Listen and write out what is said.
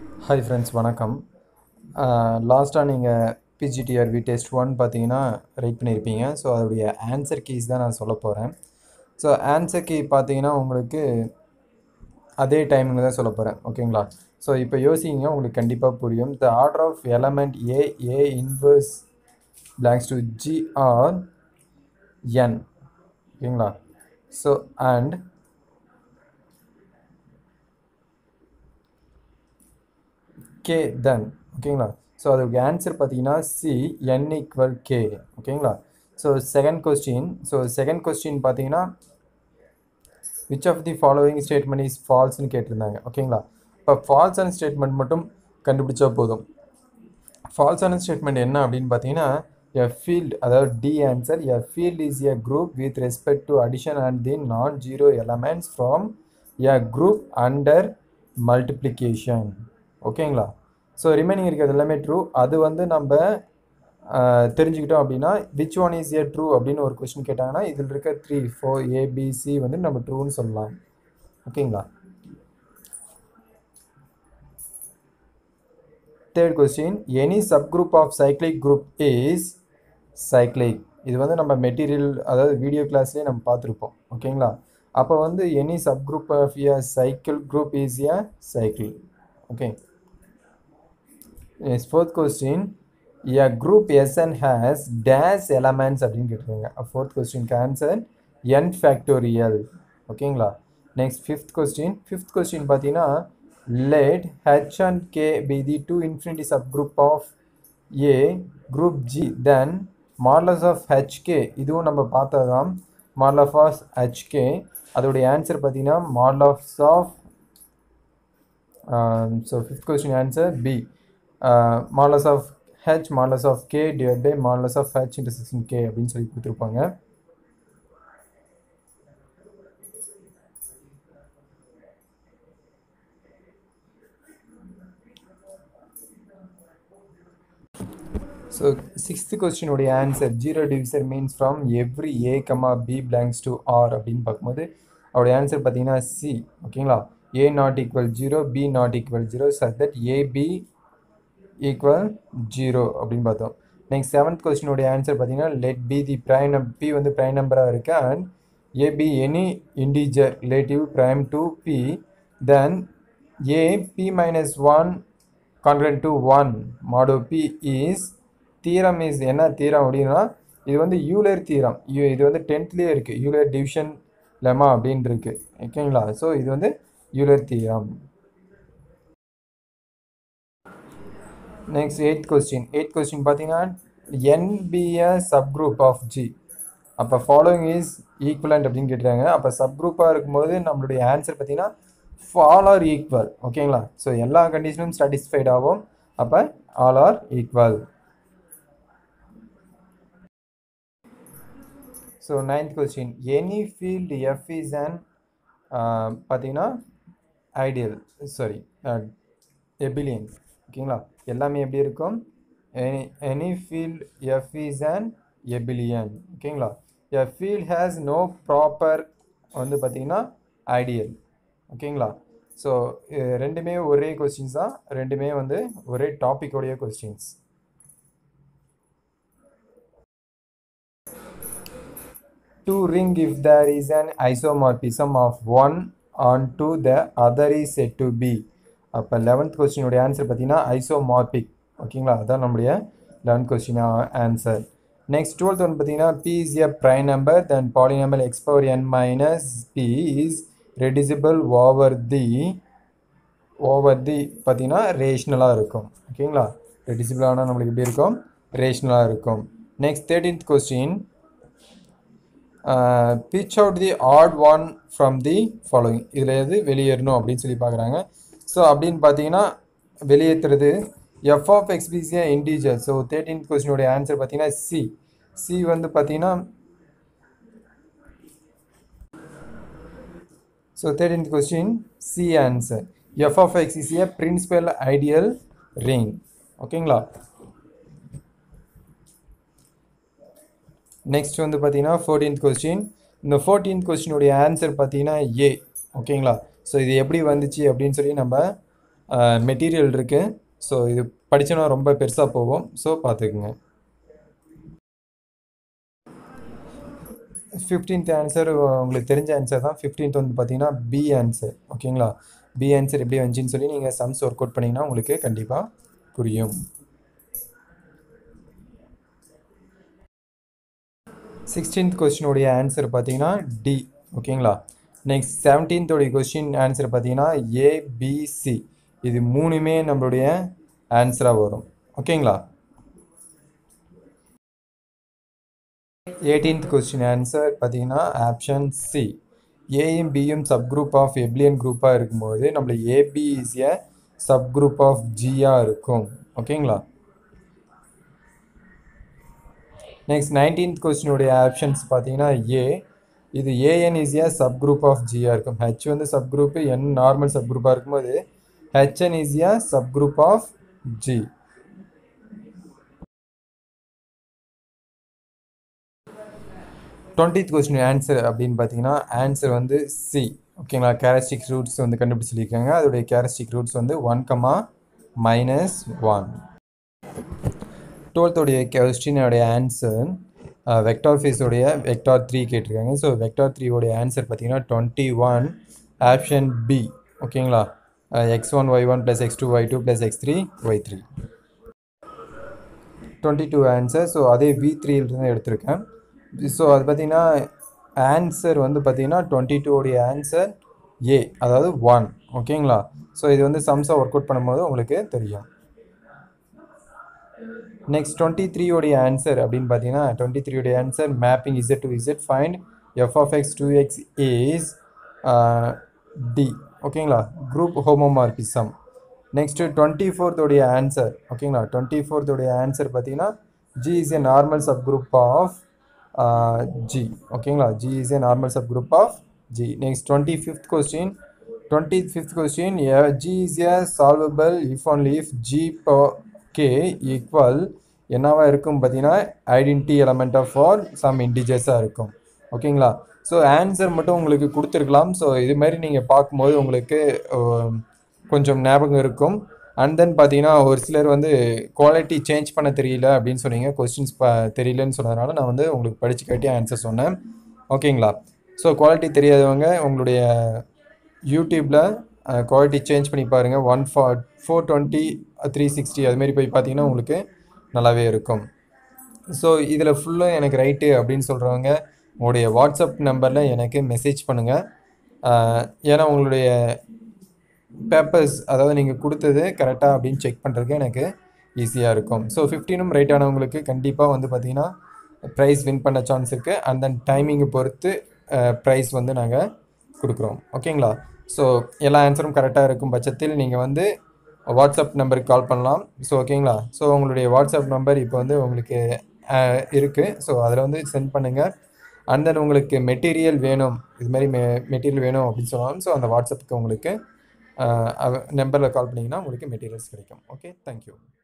hi friends வணக்கம் லாஸ்ட்டாக நீங்கள் பிஜிடிஆர்வி டெஸ்ட் ஒன் பார்த்தீங்கன்னா ரைட் பண்ணியிருப்பீங்க ஸோ அதோடைய ஆன்சர் கீஸ் தான் நான் சொல்ல போகிறேன் ஸோ ஆன்சர் கீ பார்த்தீங்கன்னா உங்களுக்கு அதே டைமில் தான் சொல்ல போகிறேன் ஓகேங்களா ஸோ இப்போ யோசிங்க உங்களுக்கு கண்டிப்பாக புரியும் the order of element a a inverse belongs to G R N ஓகேங்களா ஸோ அண்ட் கே தென் ஓகேங்களா ஸோ அதுக்கு ஆன்சர் பார்த்தீங்கன்னா சி என் ஈக்குவல் கே ஓகேங்களா so second question so second question பார்த்தீங்கன்னா which of the following statement is ஃபால்ஸ்னு கேட்டிருந்தாங்க ஓகேங்களா இப்போ ஃபால்ஸான ஸ்டேட்மெண்ட் மட்டும் கண்டுபிடிச்சா போதும் ஃபால்ஸான ஸ்டேட்மெண்ட் என்ன அப்படின்னு பார்த்தீங்கன்னா எ ஃபீல்ட் அதாவது D answer a field is a group with respect to addition and the non zero elements from a group under multiplication ஓகேங்களா ஸோ ரிமைனிங் இருக்கிறது எல்லாமே ட்ரூ அது வந்து நம்ம ஆஹ், தெரிஞ்சுக்கிட்டோம் அப்படின்னா which one is a true அப்படின்னு ஒரு கொஸ்டின் கேட்டாங்கன்னா இதில் இருக்க த்ரீ ஃபோர் ஏபிசி வந்து நம்ம ட்ரூன்னு சொல்லலாம் ஓகேங்களா third question any subgroup of cyclic group is cyclic இது வந்து நம்ம மெட்டீரியல் அதாவது வீடியோ கிளாஸ்லேயே நம்ம பார்த்துருப்போம் ஓகேங்களா அப்போ வந்து any subgroup of a cycle group is a cycle okay yes fourth question a group S N has டேஸ் எலமெண்ட்ஸ் அப்படின்னு கேட்டிருக்காங்க ஃபோர்த் கொஸ்டின்க்கு ஆன்சர் என் ஃபேக்டோரியல் ஓகேங்களா next fifth question fifth question பார்த்தீங்கன்னா let h and k be the two infinity subgroup of a group g then modulus of hk இதுவும் நம்ம பார்த்ததுதான் modulus of hk அதோடைய ஆன்சர் பார்த்தீங்கன்னா modulus of um, so fifth question answer b uh, modulus of h modulus of k divided by modulus of h intersection k அப்படின்னு சொல்லி கொடுத்துருப்பாங்க so sixth கொஸ்டினுடைய answer zero divisor means from every a comma b belongs to R அப்படின்னு பார்க்கும்போது அவருடைய answer பார்த்தீங்கன்னா C ஓகேங்களா a not equal zero b not equal zero such that AB equal zero அப்படின்னு பார்த்தோம் நெக்ஸ்ட் செவன்த் கொஸ்டினுடைய answer பார்த்தீங்கன்னா let p the prime num p வந்து ப்ரைம் நம்பராக இருக்குது and AB any integer relative prime to p then a p minus one congruent to one modulo p is theorem is என்ன theorem அப்படின்னா இது வந்து Euler தீரம் you இது வந்து டென்த்லேயே இருக்குது யூலர் டிவிஷன் லெமா அப்படின்னு இருக்கு ஓகேங்களா ஸோ இது வந்து Euler theorem next eighth question eighth question பார்த்தீங்கன்னா என்பிஏ சப்குரூப் ஆஃப் ஜி அப்போ ஃபாலோயிங் இஸ் ஈக்குவலண்ட் அப்படின்னு கேட்டுறாங்க அப்போ சப்குரூப்பாக இருக்கும்போது நம்மளுடைய ஆன்சர் பார்த்தீங்கன்னா ஃபால் ஆர் ஈக்குவல் ஓகேங்களா ஸோ எல்லா கண்டிஷனும் சாட்டிஸ்ஃபைட் ஆகும் அப்போ all are equal so ninth question any field F is an பார்த்தீங்கன்னா ஐடியல் சாரி எபிலியன் ஓகேங்களா எல்லாமே எப்படி இருக்கும் any any field F is an abelian ஓகேங்களா a field has no proper வந்து பார்த்தீங்கன்னா ஐடியல் ஓகேங்களா ஸோ ரெண்டுமே ஒரே கொஸ்டின்ஸ் தான் ரெண்டுமே வந்து ஒரே டாப்பிக்கோடைய questions to ring if there is an isomorphism of one onto the other is said to be அப்போ லெவன்த் கொஸ்டினுடைய ஆன்சர் பார்த்தீங்கன்னா ஐசோமார்பிக் ஓகேங்களா அதான் நம்முடைய eleventh question answer next twelfth one பார்த்தீங்கன்னா p is a prime number then polynomial x power n minus p is reducible over the over the பார்த்தீங்கன்னா ரேஷ்னலாக இருக்கும் ஓகேங்களா ரெடியூசிபிள் ஆனால் நம்மளுக்கு எப்படி இருக்கும் ரேஷ்னலாக இருக்கும் next thirteenth question pick out the odd one from the following இதில் எது வெளியேறணும் அப்படின்னு சொல்லி பார்க்குறாங்க ஸோ அப்படின்னு பார்த்தீங்கன்னா வெளியேற்றுறது எஃப் ஆஃப் எக்ஸ்பிசியா இன்டீஜர் ஸோ தேர்ட்டீன்த் கொஸ்டினுடைய ஆன்சர் பார்த்தீங்கன்னா சி சி வந்து பார்த்தீங்கன்னா so thirteenth question C answer F of x is a principal ideal ring ஓகேங்களா நெக்ஸ்ட் வந்து பார்த்தீங்கன்னா ஃபோர்டீன்த் கொஸ்டின் இந்த ஃபோர்டீன்த் கொஸ்டினுடைய ஆன்சர் பார்த்தீங்கன்னா ஏ ஓகேங்களா ஸோ இது எப்படி வந்துச்சு அப்படின்னு சொல்லி நம்ம மெட்டீரியல் இருக்குது ஸோ இது படிச்சோன்னா ரொம்ப பெருசாக போகும் ஸோ பார்த்துக்குங்க ஃபிஃப்டீன்த் ஆன்சர் உங்களுக்கு தெரிஞ்ச ஆன்சர் தான் ஃபிஃப்டீன்த் வந்து பார்த்தீங்கன்னா பி ஆன்சர் ஓகேங்களா பி ஆன்சர் எப்படி வந்துச்சுன்னு சொல்லி நீங்கள் சம்ஸ் ஒர்க் அவுட் பண்ணிங்கன்னா உங்களுக்கு கண்டிப்பாக புரியும் சிக்ஸ்டீன்த் கொஸ்டினுடைய ஆன்சர் பார்த்தீங்கன்னா டி ஓகேங்களா நெக்ஸ்ட் செவன்டீன்த்தோடைய கொஸ்டின் ஆன்சர் பார்த்தீங்கன்னா ஏபிசி இது மூணுமே நம்மளுடைய ஆன்சராக வரும் ஓகேங்களா எயிட்டீன்த் கொஸ்டின் ஆன்சர் பார்த்தீங்கன்னா ஆப்ஷன் சி ஏயும் பியும் சப் குரூப் ஆஃப் எப்லியன் குரூப்பாக இருக்கும்போது நம்மள AB is a subgroup of ஜியாக இருக்கும் ஓகேங்களா நெக்ஸ்ட் நைன்டீன்த் கொஸ்டினுடைய ஆப்ஷன்ஸ் பார்த்தீங்கன்னா ஏ இது AN is a subgroup of ஜியாக இருக்கும் ஹெச் வந்து சப் குரூப்பு என் நார்மல் சப் குரூப்பாக இருக்கும்போது ஹெச்என் is a subgroup of G twentieth question answer அப்படின்னு பார்த்தீங்கன்னா ஆன்சர் வந்து சி ஓகேங்களா கேரஸ்டிக் ரூட்ஸ் வந்து கண்டுபிடிச்சு சொல்லியிருக்காங்க அதோடைய கேரஸ்டிக் ரூட்ஸ் வந்து ஒன் கமா மைனஸ் ஒன் டுவெல்த்தோடைய கொஸ்டினோடைய ஆன்சர் வெக்டார் ஃபேஸோடைய வெக்டார் த்ரீ கேட்டிருக்காங்க ஸோ வெக்டார் த்ரீயோடைய ஆன்சர் பார்த்தீங்கன்னா டுவெண்ட்டி ஒன் ஆப்ஷன் பி ஓகேங்களா x one y one plus x two y two plus x three y three twenty two answer so அதே v த்ரீலேருந்து எடுத்திருக்கேன் ஸோ அது பார்த்தீங்கன்னா ஆன்சர் வந்து பார்த்தீங்கன்னா டுவெண்ட்டி டூடைய ஆன்சர் ஏ அதாவது ஒன் ஓகேங்களா ஸோ இது வந்து சம்ஸாக ஒர்க் அவுட் பண்ணும்போது உங்களுக்கு தெரியும் நெக்ஸ்ட் டுவெண்ட்டி த்ரீயோடைய ஆன்சர் அப்படின்னு பார்த்தீங்கன்னா டுவெண்ட்டி த்ரீயோடைய answer mapping Z to Z find F of x two x as D ஓகேங்களா குரூப் ஹோமோமார்பிசம் நெக்ஸ்ட்டு டுவெண்ட்டி ஃபோர்த்தோடைய ஆன்சர் ஓகேங்களா டுவெண்ட்டி ஃபோர்த்தோடைய ஆன்சர் பார்த்தீங்கன்னா G is a normal subgroup of G ஓகேங்களா G is a normal subgroup of G next twenty fifth question twenty fifth question G is a solvable if only if G K equal என்னவா இருக்கும் பார்த்தீங்கன்னா identity element of all sum இன்டிஜர்ஸாக இருக்கும் ஓகேங்களா so answer மட்டும் உங்களுக்கு கொடுத்துருக்கலாம் so இது மாதிரி நீங்கள் பார்க்கும்போது உங்களுக்கு கொஞ்சம் ஞாபகம் இருக்கும் அண்ட் தென் பார்த்தீங்கன்னா ஒரு சிலர் வந்து குவாலிட்டி சேஞ்ச் பண்ண தெரியல அப்படின்னு சொன்னீங்க கொஸ்டின்ஸ் ப தெரியலன்னு சொன்னதுனால நான் வந்து உங்களுக்கு படித்து காட்டி ஆன்சர் சொன்னேன் ஓகேங்களா ஸோ குவாலிட்டி தெரியாதவங்க உங்களுடைய யூடியூப்பில் குவாலிட்டி சேஞ்ச் பண்ணி பாருங்கள் ஒன் ஃபா ஃபோர் டுவெண்ட்டி த்ரீ சிக்ஸ்டி அதுமாரி போய் பார்த்தீங்கன்னா உங்களுக்கு நல்லாவே இருக்கும் ஸோ இதில் ஃபுல்லாக எனக்கு ரைட்டு அப்படின்னு சொல்கிறவங்க உங்களுடைய வாட்ஸ்அப் நம்பரில் எனக்கு மெசேஜ் பண்ணுங்கள் ஏன்னா உங்களுடைய பேப்பர்ஸ் அதாவது நீங்கள் கொடுத்தது கரெக்டாக அப்படின்னு செக் பண்ணுறதுக்கு எனக்கு ஈஸியாக இருக்கும் ஸோ ஃபிஃப்டீனும் ரைட் ஆனவங்களுக்கு கண்டிப்பாக வந்து பார்த்திங்கன்னா ப்ரைஸ் வின் பண்ண சான்ஸ் இருக்குது அண்ட் தென் டைமிங்கை பொறுத்து ப்ரைஸ் வந்து நாங்கள் கொடுக்குறோம் ஓகேங்களா ஸோ எல்லா ஆன்சரும் கரெக்டாக இருக்கும் பட்சத்தில் நீங்கள் வந்து வாட்ஸ்அப் நம்பருக்கு கால் பண்ணலாம் ஸோ ஓகேங்களா ஸோ உங்களுடைய வாட்ஸ்அப் நம்பர் இப்போ வந்து உங்களுக்கு இருக்குது ஸோ அதில் வந்து சென்ட் பண்ணுங்கள் அண்ட் தென் உங்களுக்கு மெட்டீரியல் வேணும் இது மாதிரி மெ மெட்டீரியல் வேணும் அப்படின்னு சொன்னாலும் ஸோ அந்த வாட்ஸ்அப்புக்கு உங்களுக்கு நம்பரில் கால் பண்ணிங்கன்னா உங்களுக்கு மெட்டீரியல்ஸ் கிடைக்கும் ஓகே தேங்க்யூ